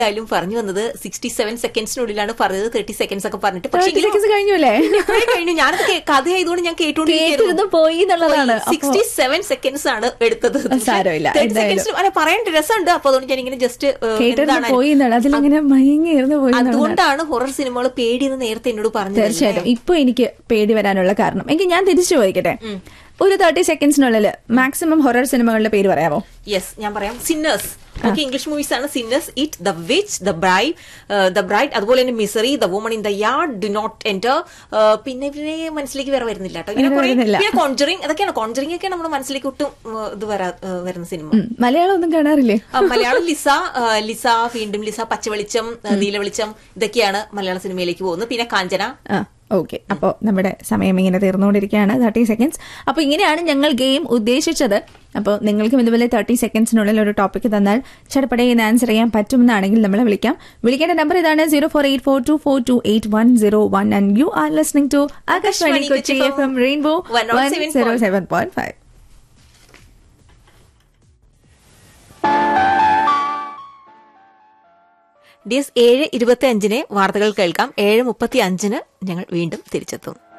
എന്തായാലും പറഞ്ഞു വന്നത് സിക്സ്റ്റി സെവൻ സെക്കൻഡ്സിനുള്ളിലാണ് പറഞ്ഞത് തേർട്ടി സെക്കൻഡ്സ് ഒക്കെ പറഞ്ഞിട്ട് പക്ഷേ തേർട്ടി സെക്കൻഡ്സ് കഴിഞ്ഞു അല്ലേ ഇപ്പോഴേ കഴിഞ്ഞു ഞാനത് കേ- കഥയായതുകൊണ്ട് ഞാൻ കേട്ടിരുന്ന് പോയി എന്നുള്ളതാണ് അപ്പൊ- സിക്സ്റ്റി സെവൻ സെക്കൻഡ്സ് ആണ് എടുത്തത് സാരമില്ല, തേർട്ടി എന്തായാലും. സെക്കൻഡ്സ് അല്ല പറയാൻ രസമുണ്ട് അപ്പൊ അതുകൊണ്ട് ഞാൻ ഇങ്ങനെ ജസ്റ്റ് കേട്ടിരുന്ന് പോയി എന്നാണ് അതിലിങ്ങനെ മയങ്ങിയിരുന്ന് പോയി എന്നുള്ളതാണ് അതുകൊണ്ടാണ് ഹൊറർ സിനിമകൾ പേടിയെന്ന് നേരത്തെ എന്നോട് പറഞ്ഞത് തീർച്ചയായിട്ടും ഇപ്പൊ എനിക്ക് പേടി വരാനുള്ള കാരണം എങ്കിൽ ഞാൻ തിരിച്ചു ചോദിക്കട്ടെ ഒരു തേർട്ടി സെക്കൻഡ്സിനുള്ളിൽ മാക്സിമം ഹൊറർ സിനിമകളുടെ പേര് പറയാമോ യെസ് ഞാൻ പറയാം സിന്നേഴ്സ് ഓക്കെ ഇംഗ്ലീഷ് മൂവീസ് ആണ് sinners it the witch the bride the bride അതുപോലെ തന്നെ misery the woman in the yard do not enter പിന്നെ പിന്നെ മനസ്സിലേക്ക് വേറെ വരുന്നില്ല കേട്ടോ ഇങ്ങനെ വേറെ കുറേ വരുന്നില്ല. പിന്നെ കോൺജറിങ് അതൊക്കെയാണ് കോൺജറിങ് ഒക്കെ നമ്മുടെ മനസ്സിലേക്ക് ഒട്ടും uh, ഇത് വരാ uh, വരുന്ന സിനിമ ഉം, മലയാളം ഒന്നും കാണാറില്ലേ ആ, മലയാളം ലിസ ആ, ലിസ വീണ്ടും ലിസ പച്ചവെളിച്ചം ആ, നീലവെളിച്ചം ഇതൊക്കെയാണ് മലയാള സിനിമയിലേക്ക് പോകുന്നത് പിന്നെ കാഞ്ചന ആ ഓക്കെ അപ്പോൾ നമ്മുടെ സമയം ഇങ്ങനെ തീർന്നുകൊണ്ടിരിക്കുകയാണ് തേർട്ടി സെക്കൻഡ്സ് അപ്പോൾ ഇങ്ങനെയാണ് ഞങ്ങൾ ഗെയിം ഉദ്ദേശിച്ചത് അപ്പോൾ നിങ്ങൾക്കും ഇതുപോലെ തേർട്ടി സെക്കൻഡ്സിനുള്ളിൽ ഒരു ടോപ്പിക് തന്നാൽ ചടപ്പടെ ഇന്ന് ആൻസർ ചെയ്യാൻ പറ്റുമെന്നാണെങ്കിൽ നമ്മളെ വിളിക്കാം വിളിക്കേണ്ട നമ്പർ ഇതാണ് zero four eight four two four two eight one zero one and you are listening to Akashvani Kochi F M rainbow one 107.5. Zero seven point five D S ഏഴ് ഇരുപത്തി അഞ്ചിന് വാർത്തകൾ കേൾക്കാം ഏഴ് മുപ്പത്തി അഞ്ചിന് ഞങ്ങൾ വീണ്ടും തിരിച്ചെത്തും